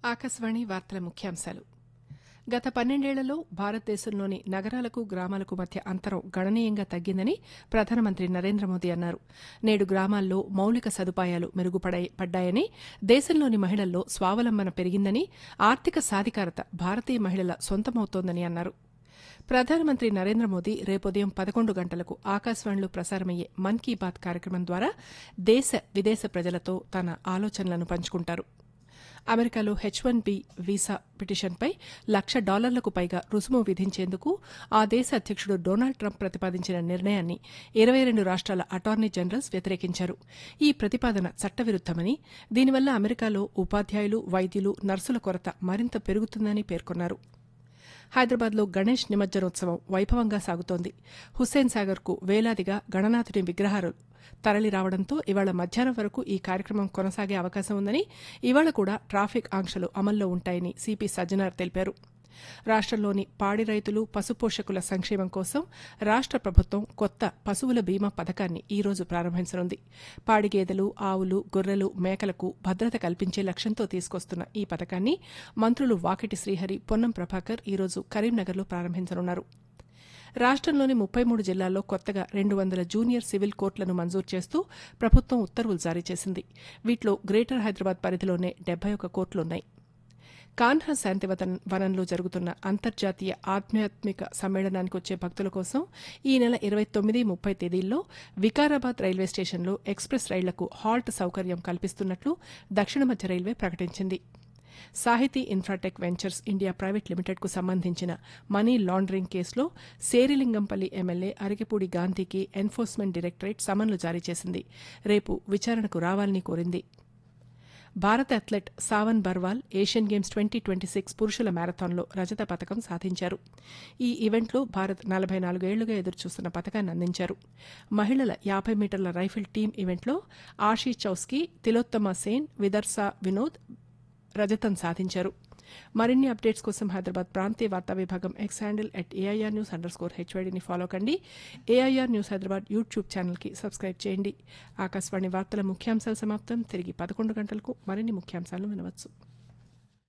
ఆకాశవాణి వార్తల ముఖ్యాంశాలు గత పన్నెండేళ్లలో భారతదేశంలోని నగరాలకు గ్రామాలకు మధ్య అంతరం గణనీయంగా తగ్గిందని ప్రధానమంత్రి నరేంద్ర మోదీ అన్నారు నేడు గ్రామాల్లో మౌలిక సదుపాయాలు మెరుగుపడ్డాయని దేశంలోని మహిళల్లో స్వావలంబన పెరిగిందని ఆర్థిక సాధికారత భారతీయ మహిళల సొంతమవుతోందని అన్నారు ప్రధానమంత్రి నరేంద్ర మోదీ రేపుదయం పదకొండు గంటలకు ఆకాశవాణిలో ప్రసారమయ్యే మన్ కీ బాత్ కార్యక్రమం ద్వారా దేశ విదేశ ప్రజలతో తన ఆలోచనలను పంచుకుంటారు అమెరికాలో హెచ్ వన్ బి వీసా పిటిషన్పై లక్ష డాలర్లకు పైగా రుసుము విధించేందుకు ఆ దేశ అధ్యక్షుడు డొనాల్డ్ ట్రంప్ ప్రతిపాదించిన నిర్ణయాన్ని ఇరవై రెండు రాష్ట్రాల అటార్నీ జనరల్స్ వ్యతిరేకించారు ఈ ప్రతిపాదన చట్టవిరుద్దమని దీనివల్ల అమెరికాలో ఉపాధ్యాయులు వైద్యులు నర్సుల కొరత మరింత పెరుగుతుందని పేర్కొన్నారు హైదరాబాద్లో గణేష్ నిమజ్జనోత్సవం వైభవంగా సాగుతోంది హుస్సేన్ సాగర్కు వేలాదిగా గణనాథుడి విగ్రహాలు తరలి రావడంతో ఇవాళ మధ్యాహ్నం వరకు ఈ కార్యక్రమం కొనసాగే అవకాశం ఉందని ఇవాళ కూడా ట్రాఫిక్ ఆంక్షలు అమల్లో ఉంటాయని సిపి సజ్జనార్ తెలిపారు రాష్ట్రంలోని పాడి రైతులు పశుపోషకుల సంక్షేమం కోసం రాష్ట్ర ప్రభుత్వం కొత్త పశువుల బీమా పథకాన్ని ఈ రోజు ప్రారంభించనుంది పాడి గేదెలు ఆవులు గొర్రెలు మేకలకు భద్రత కల్పించే లక్ష్యంతో తీసుకొస్తున్న ఈ పథకాన్ని మంత్రులు వాకిటి శ్రీహరి పొన్నం ప్రభాకర్ ఈ రోజు కరీంనగర్లో ప్రారంభించనున్నారు రాష్ట్రంలోని ముప్పై మూడు జిల్లాల్లో కొత్తగా రెండు వందల జూనియర్ సివిల్ కోర్టులను మంజూరు చేస్తూ ప్రభుత్వం ఉత్తర్వులు జారీ చేసింది వీటిలో గ్రేటర్ హైదరాబాద్ పరిధిలోనే డెబ్బై ఒక కోర్టులున్నాయి కాన్హా శాంతి వనంలో జరుగుతున్న అంతర్జాతీయ ఆధ్యాత్మిక సమ్మేళనానికి వచ్చే భక్తుల కోసం ఈ నెల ఇరవై తొమ్మిది ముప్పై తేదీల్లో వికారాబాద్ రైల్వే స్టేషన్లో ఎక్స్ప్రెస్ రైళ్లకు హాల్ట్ సౌకర్యం కల్పిస్తున్నట్లు దక్షిణ మధ్య రైల్వే ప్రకటించింది సాహితీ ఇన్ఫ్రాటెక్ వెంచర్స్ ఇండియా ప్రైవేట్ లిమిటెడ్కు సంబంధించిన మనీ లాండరింగ్ కేసులో సేరిలింగంపల్లి ఎమ్మెల్యే అరికెపూడి గాంధీకి ఎన్ఫోర్స్మెంట్ డైరెక్టరేట్ సమన్లు జారీ చేసింది రేపు విచారణకు రావాలని కోరింది భారత athlete Savan Barwal Asian games twenty twenty six పురుషుల మ్యారథాన్లో రజత పథకం సాధించారు ఈ ఈవెంట్లో భారత్ నలభై నాలుగేళ్లుగా ఎదురుచూస్తున్న పథకాన్ని అందించారు మహిళల యాభై మీటర్ల రైఫిల్ టీం ఈవెంట్లో ఆషీ చౌస్కీ తిలోత్తమ సేన్ విదర్సా వినోద్ రజతం సాధించారు మరిన్ని అప్డేట్స్ కోసం హైదరాబాద్ ప్రాంతీయ వార్తా విభాగం X handle at AIR news underscore హెచ్వైడీని ఫాలో కండి ఏఐఆర్ న్యూస్ హైదరాబాద్ యూట్యూబ్ ఛానల్కి సబ్స్క్రైబ్ చేయండి ఆకాశవాణి వార్తల ముఖ్యాంశాలు సమాప్తం తిరిగి పదకొండు గంటలకు మరిన్ని ముఖ్యాంశాలను వినవచ్చు